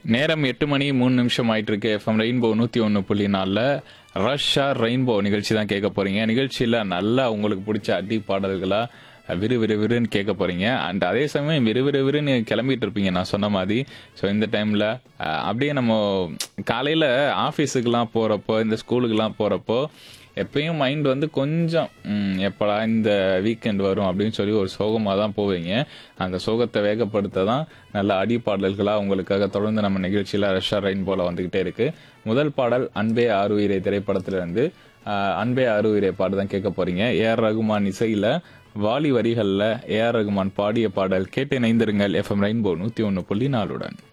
நேரம் எட்டு மணி மூணு நிமிஷம் ஆயிட்டு இருக்கு எஃப்எம் ரெயின்போ நூற்றி ஒன்று புள்ளி நாலில் ரஷ்ஷா ரெயின்போ நிகழ்ச்சி தான் கேட்க போறீங்க நிகழ்ச்சியில் நல்லா உங்களுக்கு பிடிச்ச அடி பாடல்களா விறு விறு விறுன்னு கேட்க போறீங்க அண்ட் அதே சமயம் விறு விறு விறுன்னு கிளம்பிட்டு இருப்பீங்க நான் சொன்ன மாதிரி ஸோ இந்த டைமில் அப்படியே நம்ம காலையில் ஆஃபீஸுக்கெலாம் போகிறப்போ இந்த ஸ்கூலுக்கெலாம் போகிறப்போ எப்பயும் மைண்ட் வந்து கொஞ்சம் ம், எப்படா இந்த வீக்கெண்ட் வரும் அப்படின்னு சொல்லி ஒரு சோகமாக தான் போவீங்க அந்த சோகத்தை வேகப்படுத்த தான் நல்ல அடி பாடல்களாக உங்களுக்காக தொடர்ந்து நம்ம நிகழ்ச்சியில் ரஷ்யா ரெயின் போல வந்துகிட்டே இருக்கு முதல் பாடல் அன்பே ஆறுயிரை திரைப்படத்திலிருந்து ஆஹ், அன்பே ஆறுயிரை பாடு தான் கேட்க போறீங்க ஏஆர் ரகுமான் இசையில் வாலி வரிகளில் ஏஆர் ரகுமான் பாடிய பாடல் கேட்டு இணைந்திருங்கள் எஃப்எம் ரெயின்போ நூற்றி ஒன்று புள்ளி நாலுடன்